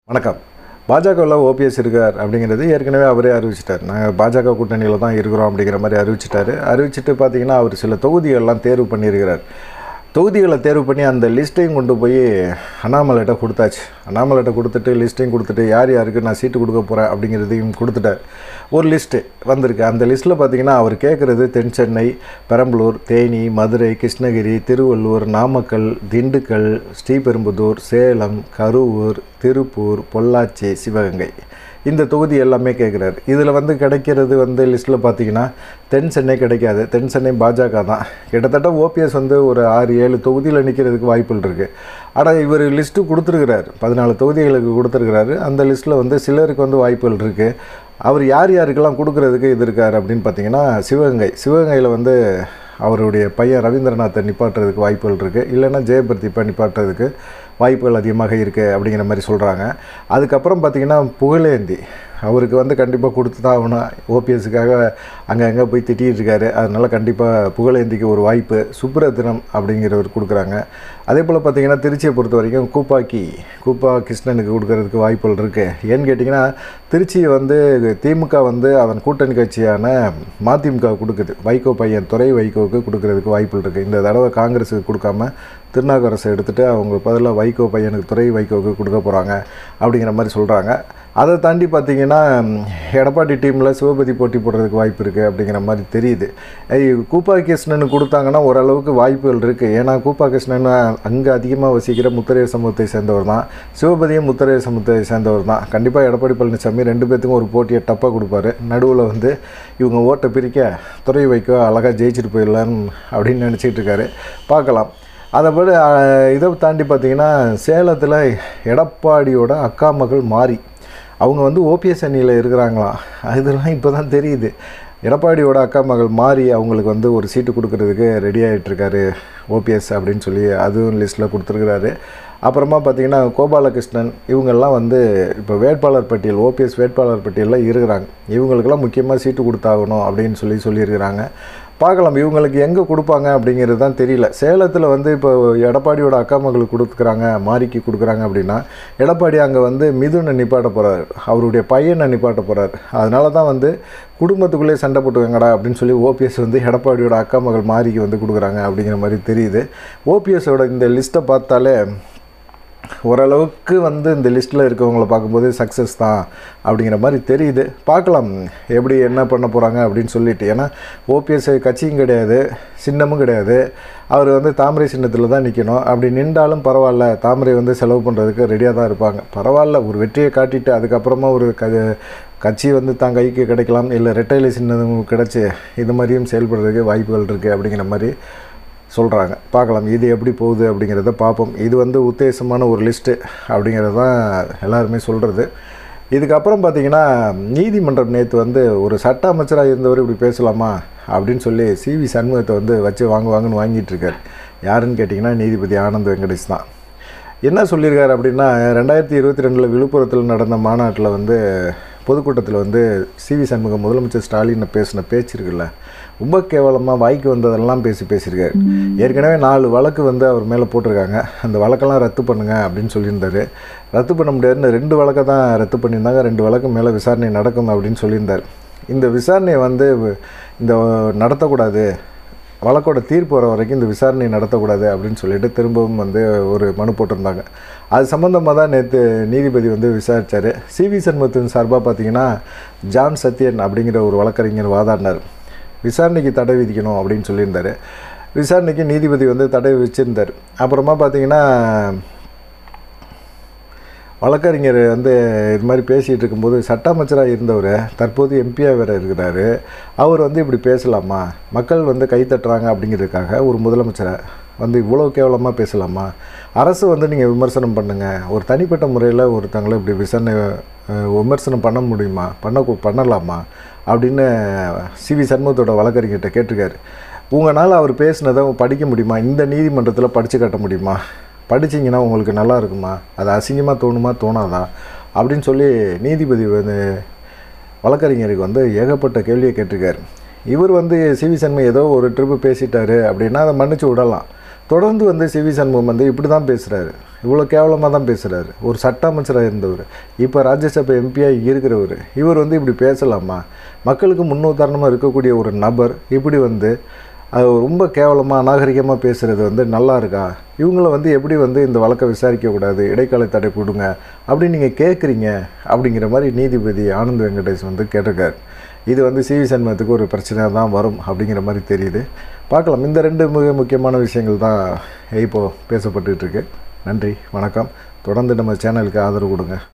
வணக்கம் பாஜகவில் ஓபிஎஸ் இருக்கார் அப்படிங்கிறது ஏற்கனவே அவரே அறிவிச்சிட்டார் நாங்கள் பாஜக கூட்டணியில் தான் இருக்கிறோம் அப்படிங்கிற மாதிரி அறிவிச்சிட்டாரு அறிவிச்சிட்டு பார்த்தீங்கன்னா அவர் சில தொகுதிகள்லாம் தேர்வு பண்ணியிருக்கிறார் தொகுதிகளை தேர்வு பண்ணி அந்த லிஸ்ட்டையும் கொண்டு போய் அண்ணாமலைகிட்ட கொடுத்தாச்சு அண்ணாமலைகிட்ட கொடுத்துட்டு லிஸ்ட்டையும் கொடுத்துட்டு யார் யாருக்கு நான் சீட்டு கொடுக்க போகிறேன் அப்படிங்கிறதையும் கொடுத்துட்டார் ஒரு லிஸ்ட்டு வந்திருக்கு அந்த லிஸ்ட்டில் பார்த்தீங்கன்னா அவர் கேட்குறது தென் சென்னை பெரம்பலூர் தேனி மதுரை கிருஷ்ணகிரி திருவள்ளூர் நாமக்கல் திண்டுக்கல் ஸ்ரீபெரும்புதூர் சேலம் கரூர் திருப்பூர் பொள்ளாச்சி சிவகங்கை இந்த தொகுதி எல்லாமே கேட்குறாரு இதில் வந்து கிடைக்கிறது வந்து லிஸ்ட்டில் பார்த்தீங்கன்னா தென் சென்னை கிடைக்காது தென் சென்னை பாஜக தான் கிட்டத்தட்ட ஓபிஎஸ் வந்து ஒரு ஆறு ஏழு தொகுதியில் நிற்கிறதுக்கு வாய்ப்புகள் இருக்குது ஆனால் இவர் லிஸ்ட்டு கொடுத்துருக்கிறாரு பதினாலு தொகுதிகளுக்கு கொடுத்துருக்கிறாரு அந்த லிஸ்ட்டில் வந்து சிலருக்கு வந்து வாய்ப்புகள் இருக்குது அவர் யார் யாருக்கெல்லாம் கொடுக்குறதுக்கு இது இருக்கார் அப்படின்னு பார்த்தீங்கன்னா சிவகங்கை சிவகங்கையில் வந்து அவருடைய பையன் ரவீந்திரநாத்தை நிப்பாட்டுறதுக்கு வாய்ப்புகள் இருக்குது இல்லைன்னா ஜெயபிரதீப்பை நிப்பாட்டுறதுக்கு வாய்ப்புகள் அதிகமாக இருக்குது அப்படிங்கிற மாதிரி சொல்கிறாங்க அதுக்கப்புறம் பார்த்திங்கன்னா புகழேந்தி அவருக்கு வந்து கண்டிப்பாக கொடுத்து தான் ஆகணும் ஓபிஎஸ்க்காக அங்கே அங்கே போய் திட்டிகிட்டு இருக்காரு அதனால் கண்டிப்பாக புகழேந்திக்கு ஒரு வாய்ப்பு சுப்ரத்தினம் அப்படிங்கிறவர் கொடுக்குறாங்க அதே போல் பார்த்திங்கன்னா திருச்சியை பொறுத்த வரைக்கும் கூப்பாக்கி கூப்பா கிருஷ்ணனுக்கு கொடுக்கறதுக்கு வாய்ப்புகள் இருக்குது ஏன்னு கேட்டிங்கன்னா திருச்சியை வந்து திமுக வந்து அதன் கூட்டணி கட்சியான மதிமுக கொடுக்குது வைகோ பையன் துறை வைகோவுக்கு கொடுக்கறதுக்கு வாய்ப்புகள் இருக்குது இந்த தடவை காங்கிரஸுக்கு கொடுக்காம திருநாகரசை எடுத்துகிட்டு அவங்க பதிலாக வைகோ பையனுக்கு துறை வைகோவுக்கு கொடுக்க போகிறாங்க அப்படிங்கிற மாதிரி சொல்கிறாங்க அதை தாண்டி பார்த்தீங்கன்னா எடப்பாடி டீமில் சிவபதி போட்டி போடுறதுக்கு வாய்ப்பு இருக்குது அப்படிங்கிற மாதிரி தெரியுது ஐய், கூப்பா கிருஷ்ணனுக்கு கொடுத்தாங்கன்னா ஓரளவுக்கு வாய்ப்புகள் இருக்குது ஏன்னா கூப்பா கிருஷ்ணன் அங்கே அதிகமாக வசிக்கிற முத்தரையர் சமூகத்தை சேர்ந்தவர் தான் சிவபதியும் முத்தரையர் சமூகத்தை சேர்ந்தவர் தான் கண்டிப்பாக எடப்பாடி பழனிசாமி ரெண்டு பேர்த்துக்கும் ஒரு போட்டியை டப்பாக கொடுப்பாரு நடுவில் வந்து இவங்க ஓட்டை பிரிக்க துறை வைக்க அழகாக ஜெயிச்சுட்டு போயிடலாம் அப்படின்னு நினச்சிட்டு இருக்காரு பார்க்கலாம் அதை விட அஹ், இதை தாண்டி பார்த்தீங்கன்னா சேலத்தில் எடப்பாடியோட அக்கா மகள் மாறி அவங்க வந்து ஓபிஎஸ் அணியில் இருக்கிறாங்களாம் இதெல்லாம் இப்போ தான் தெரியுது எடப்பாடியோட அக்கா மகள் மாறி அவங்களுக்கு வந்து ஒரு சீட்டு கொடுக்கறதுக்கு ரெடி ஆகிட்டுருக்காரு ஓபிஎஸ் அப்படின்னு சொல்லி அதுவும் லிஸ்ட்டில் கொடுத்துருக்குறாரு அப்புறமா பார்த்தீங்கன்னா கோபாலகிருஷ்ணன் இவங்கெல்லாம் வந்து இப்போ வேட்பாளர் பட்டியல் ஓபிஎஸ் வேட்பாளர் பட்டியலில் இருக்கிறாங்க இவங்களுக்கெல்லாம் முக்கியமாக சீட்டு கொடுத்தாகணும் அப்படின்னு சொல்லி சொல்லியிருக்கிறாங்க பார்க்கலாம் இவங்களுக்கு எங்கே கொடுப்பாங்க அப்படிங்கிறது தான் தெரியல சேலத்தில் வந்து இப்போ எடப்பாடியோட அக்கா மகளுக்கு கொடுக்குறாங்க மாரிக்கு கொடுக்குறாங்க அப்படின்னா எடப்பாடி அங்கே வந்து மிதுனை நிப்பாட்ட போகிறார் அவருடைய பையனை நிப்பாட்ட போகிறார் அதனால தான் வந்து குடும்பத்துக்குள்ளே சண்டை போட்டுக்கங்கடா அப்படின்னு சொல்லி ஓபிஎஸ் வந்து எடப்பாடியோட அக்கா மகள் மாரிக்கு வந்து கொடுக்குறாங்க அப்படிங்கிற மாதிரி தெரியுது ஓபிஎஸோட இந்த லிஸ்ட்டை பார்த்தாலே ஓரளவுக்கு வந்து இந்த லிஸ்ட்டில் இருக்கவங்கள பார்க்கும்போது சக்ஸஸ் தான் அப்படிங்கிற மாதிரி தெரியுது பார்க்கலாம் எப்படி என்ன பண்ண போகிறாங்க அப்படின்னு சொல்லிட்டு ஏன்னா ஓபிஎஸ் கட்சியும் கிடையாது சின்னமும் கிடையாது அவர் வந்து தாமரை சின்னத்தில் தான் நிற்கணும் அப்படி நின்றாலும் பரவாயில்ல தாமரை வந்து செலவு பண்ணுறதுக்கு ரெடியாக தான் இருப்பாங்க பரவாயில்ல ஒரு வெற்றியை காட்டிட்டு அதுக்கப்புறமா ஒரு க கட்சி வந்து தான் கைக்கு கிடைக்கலாம் இல்லை ரெட்டைலை சின்னம் கிடச்சி இது மாதிரியும் செயல்படுறதுக்கு வாய்ப்புகள் இருக்குது அப்படிங்கிற மாதிரி சொல்கிறாங்க பார்க்கலாம் இது எப்படி போகுது அப்படிங்கிறத பார்ப்போம் இது வந்து உத்தேசமான ஒரு லிஸ்ட்டு அப்படிங்கிறது தான் எல்லாருமே சொல்கிறது இதுக்கப்புறம் பார்த்தீங்கன்னா நீதிமன்றம் நேற்று வந்து ஒரு சட்ட அமைச்சராக இருந்தவர் இப்படி பேசலாமா அப்படின்னு சொல்லி சிவி சண்முகத்தை வந்து வச்சு வாங்க வாங்கன்னு வாங்கிட்டு இருக்காரு யாருன்னு கேட்டிங்கன்னா நீதிபதி ஆனந்த் வெங்கடேஷ் தான் என்ன சொல்லியிருக்காரு அப்படின்னா ரெண்டாயிரத்தி இருபத்தி ரெண்டில் விழுப்புரத்தில் நடந்த மாநாட்டில் வந்து பொதுக்கூட்டத்தில் வந்து சிவி சண்முகம் முதலமைச்சர் ஸ்டாலினை பேசின பேச்சு இருக்குல்ல ரொம்ப கேவலமாக வாய்க்கு வந்ததெல்லாம் பேசி பேசியிருக்காரு ஏற்கனவே நாலு வழக்கு வந்து அவர் மேலே போட்டிருக்காங்க அந்த வழக்கெல்லாம் ரத்து பண்ணுங்க அப்படின்னு சொல்லியிருந்தாரு ரத்து பண்ண முடியாதுன்னு ரெண்டு வழக்கை தான் ரத்து பண்ணியிருந்தாங்க ரெண்டு வழக்கு மேலே விசாரணை நடக்கும் அப்படின்னு சொல்லியிருந்தார் இந்த விசாரணையை வந்து இந்த நடத்தக்கூடாது வழக்கோட தீர்ப்பு வர வரைக்கும் இந்த விசாரணை நடத்தக்கூடாது அப்படின்னு சொல்லிட்டு திரும்பவும் வந்து ஒரு மனு போட்டிருந்தாங்க அது சம்மந்தமாக தான் நேற்று நீதிபதி வந்து விசாரித்தார் சிவி சண்முகத்தின் சார்பாக பார்த்தீங்கன்னா ஜான் சத்யன் அப்படிங்கிற ஒரு வழக்கறிஞர் வாதாடினார் விசாரணைக்கு தடை விதிக்கணும் அப்படின்னு சொல்லியிருந்தார் விசாரணைக்கு நீதிபதி வந்து தடை வச்சுருந்தார் அப்புறமா பார்த்தீங்கன்னா வழக்கறிஞர் வந்து இது மாதிரி பேசிகிட்டு இருக்கும்போது சட்ட அமைச்சராக இருந்தவர் தற்போது எம்பியாக வேறு இருக்கிறாரு அவர் வந்து இப்படி பேசலாமா மக்கள் வந்து கை தட்டுறாங்க அப்படிங்கிறதுக்காக ஒரு முதலமைச்சரை வந்து இவ்வளோ கேவலமாக பேசலாமா அரசு வந்து நீங்கள் விமர்சனம் பண்ணுங்கள் ஒரு தனிப்பட்ட முறையில் ஒருத்தங்களை இப்படி விசாரணை அஹ், விமர்சனம் பண்ண முடியுமா பண்ண பண்ணலாமா அப்படின்னு சிவி சண்முகத்தோட வழக்கறிஞர்கிட்ட கேட்டிருக்காரு உங்களால் அவர் பேசினதை படிக்க முடியுமா இந்த நீதிமன்றத்தில் படித்து காட்ட முடியுமா படிச்சீங்கன்னா உங்களுக்கு நல்லா இருக்குமா அது அசிங்கமாக தோணுமா தோணாதா அப்படின்னு சொல்லி நீதிபதி வந்து வழக்கறிஞருக்கு வந்து ஏகப்பட்ட கேள்வியை கேட்டிருக்காரு இவர் வந்து சிவி சண்முகம் ஏதோ ஒரு ட்ரிப்பு பேசிட்டாரு அப்படின்னா அதை மன்னிச்சு விடலாம் தொடர்ந்து வந்து சிவி சண்முகம் வந்து இப்படி தான் பேசுகிறாரு இவ்வளோ கேவலமாக தான் பேசுகிறாரு ஒரு சட்ட அமைச்சராக இருந்தவர் இப்போ ராஜ்யசபா எம்பியாக இருக்கிறவர் இவர் வந்து இப்படி பேசலாமா மக்களுக்கு முன்னுதாரணமாக இருக்கக்கூடிய ஒரு நபர் இப்படி வந்து அது ரொம்ப கேவலமாக அநாகரிகமாக பேசுகிறது வந்து நல்லா இருக்கா இவங்கள வந்து எப்படி வந்து இந்த வழக்கை விசாரிக்கக்கூடாது இடைக்கால தடை கொடுங்க அப்படின்னு நீங்கள் கேட்குறீங்க அப்படிங்கிற மாதிரி நீதிபதி ஆனந்த் வெங்கடேஷ் வந்து கேட்டிருக்காரு இது வந்து சிவி சண்முகத்துக்கு ஒரு பிரச்சனையாக தான் வரும் அப்படிங்கிற மாதிரி தெரியுது பார்க்கலாம் இந்த ரெண்டு மிக முக்கியமான விஷயங்கள் தான் இப்போது பேசப்பட்டுட்டு இருக்கு நன்றி வணக்கம் தொடர்ந்து நம்ம சேனலுக்கு ஆதரவு கொடுங்க